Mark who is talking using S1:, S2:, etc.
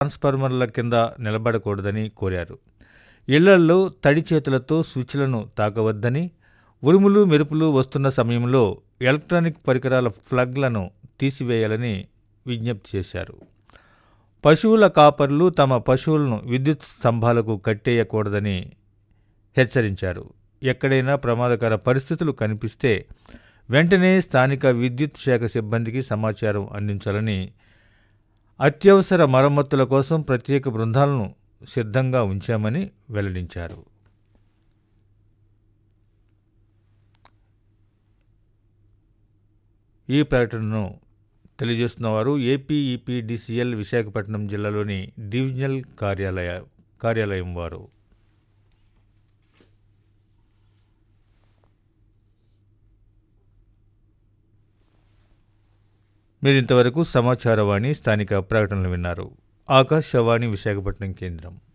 S1: ట్రాన్స్ఫార్మర్ల కింద నిలబడకూడదని కోరారు ఇళ్లల్లో తడి చేతులతో స్విచ్లను తాకవద్దని ఉరుములు మెరుపులు వస్తున్న సమయంలో ఎలక్ట్రానిక్ పరికరాల ప్లగ్లను తీసివేయాలని విజ్ఞప్తి చేశారు పశువుల కాపర్లు తమ పశువులను విద్యుత్ స్తంభాలకు కట్టేయకూడదని హెచ్చరించారు ఎక్కడైనా ప్రమాదకర పరిస్థితులు కనిపిస్తే వెంటనే స్థానిక విద్యుత్ శాఖ సిబ్బందికి సమాచారం అందించాలని అత్యవసర మరమ్మతుల కోసం ప్రత్యేక బృందాలను సిద్ధంగా ఉంచామని వెల్లడించారు ఈ ప్రకటనను తెలియజేస్తున్నవారు ఏపీఈపీడీసీఎల్ విశాఖపట్నం జిల్లాలోని డివిజనల్ కార్యాలయ కార్యాలయం వారు మీరు ఇంతవరకు సమాచారవాణి స్థానిక ప్రకటనలు విన్నారు ఆకాశవాణి విశాఖపట్నం కేంద్రం